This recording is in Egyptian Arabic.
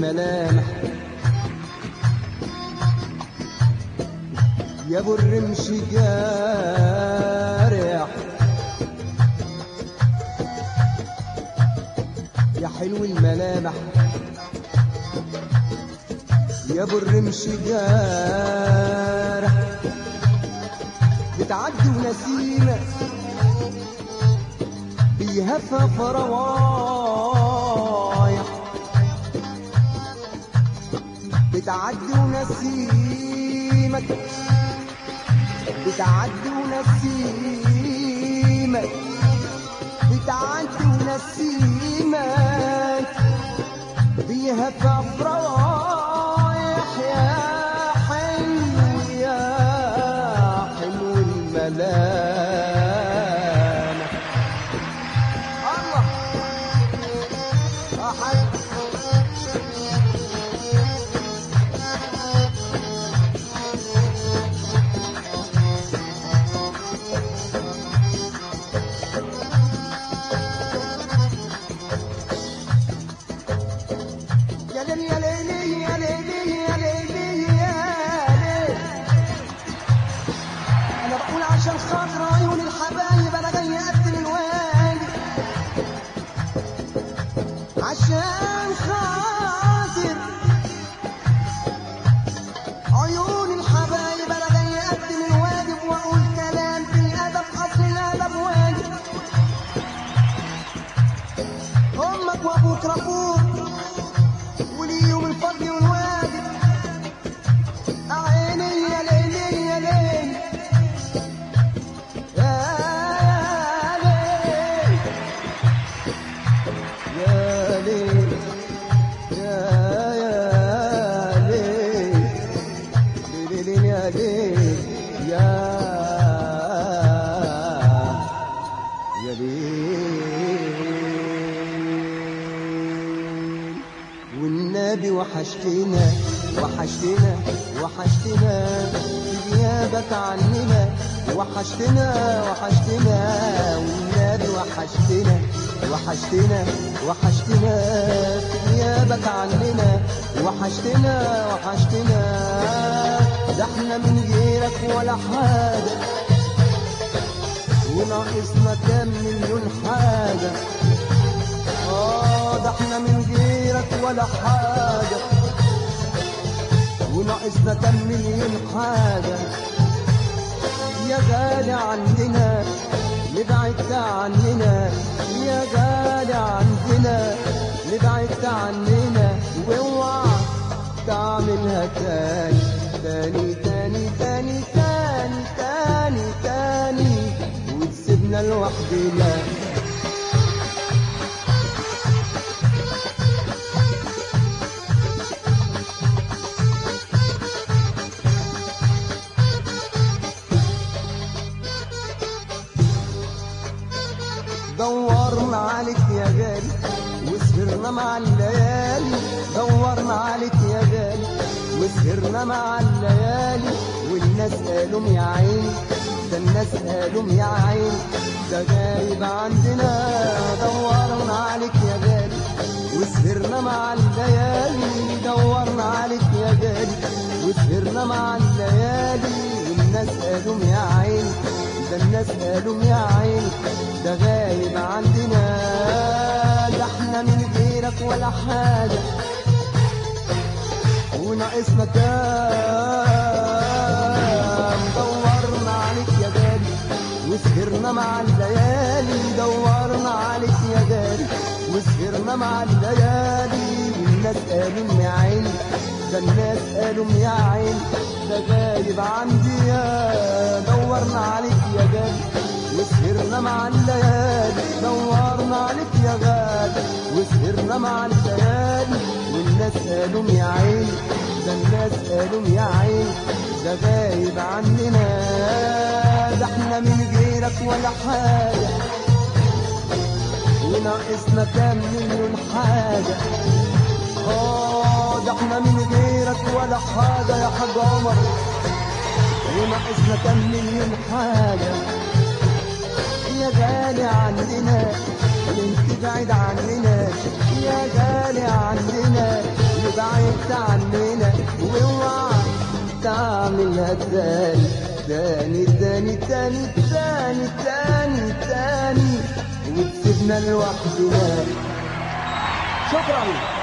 والملامح يا ابو الرمش جارح يا حلو الملامح يا ابو الرمش جارح بتعدي ونسيمة بيهفى فروايح بتعدي ونسيمك بتعدي ونسيمك بتعدي ونسيمك بيهفى فرايح يا حلو يا حلو الملامح الله أحد يا ليل يا ليل يا ليل يا ليل يا ليل انا بقول عشان خاطر عيون الحبايب انا جاي اقدم الواجب عشان خاطر عيون الحبايب انا جاي اقدم الواجب واقول كلام في الادب اصل الادب واجب امك وابوك ربوك وليهم الفضل والواجب عيني يا ليلي يا ليل يا ليل يا ليل يا يا ليل ليل يا ليل يا يا ليل والنبي وحشتنا وحشتنا وحشتنا في غيابك عننا وحشتنا وحشتنا والنبي وحشتنا وحشتنا وحشتنا في غيابك عننا وحشتنا وحشتنا ده احنا من غيرك ولا حاجه وناقصنا كام مليون حاجة آه ده احنا من غيرك ولا حاجة وناقصنا كام مليون حاجة يا غالي عندنا لبعدت عننا يا غالي عندنا لبعدت عننا واوعى تعملها تاني تاني تاني تاني تاني تاني تاني وتسيبنا لوحدنا دورنا عليك يا غالي وسهرنا مع الليالي دورنا عليك يا غالي وسهرنا مع الليالي والناس قالوا يا عيني ده الناس قالوا يا عيني ده غايب عندنا دورنا عليك يا غالي وسهرنا مع الليالي دورنا عليك يا غالي وسهرنا مع الليالي والناس قالوا يا عيني ده الناس قالوا يا عيني ده غايب عندنا ده احنا من غيرك ولا حاجة وناقصنا كام دورنا عليك يا غالي وسهرنا مع الليالي دورنا عليك يا غالي وسهرنا مع الليالي والناس قالوا يا عيني ده الناس قالوا يا عيني ده غايب عندي يا دورنا عليك يا غالي وسهرنا مع الليالي دورنا عليك يا غالي وسهرنا مع الليالي والناس قالوا يا عيني ده الناس قالوا يا عيني ده غايب عننا ده احنا من غيرك ولا حاجة وناقصنا كام مليون حاجة اه ده احنا من غيرك ولا حاجة يا حاج عمر وناقصنا كام مليون حاجة يا غالي عندنا ممكن تبعد عننا يا غالي عننا وبعدت عننا واوعى تعملها تاني تاني تاني تاني تاني تاني تاني وتسيبنا لوحدنا شكرا